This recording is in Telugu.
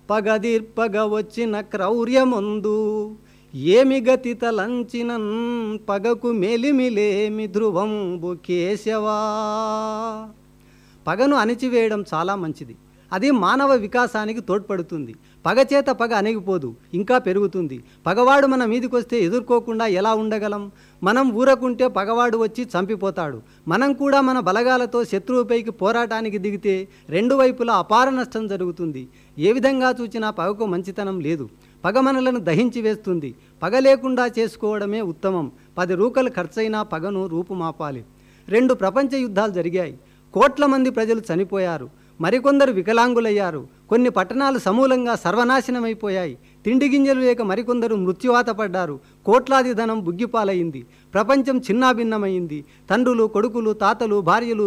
పగదిర్పగ వచ్చిన క్రౌర్యముందు ఏమి గతి తలంచినన్ పగకు మెలిమిలేమి ధ్రువంబు కేశవా పగను అణిచివేయడం చాలా మంచిది అది మానవ వికాసానికి తోడ్పడుతుంది పగచేత పగ అణిగిపోదు ఇంకా పెరుగుతుంది పగవాడు మన మీదికొస్తే ఎదుర్కోకుండా ఎలా ఉండగలం మనం ఊరకుంటే పగవాడు వచ్చి చంపిపోతాడు మనం కూడా మన బలగాలతో శత్రువుపైకి పోరాటానికి దిగితే రెండు వైపులా అపార నష్టం జరుగుతుంది ఏ విధంగా చూచినా పగకు మంచితనం లేదు పగ మనలను దహించి వేస్తుంది పగ లేకుండా చేసుకోవడమే ఉత్తమం పది రూకలు ఖర్చయినా పగను రూపుమాపాలి రెండు ప్రపంచ యుద్ధాలు జరిగాయి కోట్ల మంది ప్రజలు చనిపోయారు మరికొందరు వికలాంగులయ్యారు కొన్ని పట్టణాలు సమూలంగా సర్వనాశనమైపోయాయి తిండి గింజలు లేక మరికొందరు మృత్యువాత పడ్డారు కోట్లాది ధనం బుగ్గిపాలయ్యింది ప్రపంచం చిన్నాభిన్నమైంది తండ్రులు కొడుకులు తాతలు భార్యలు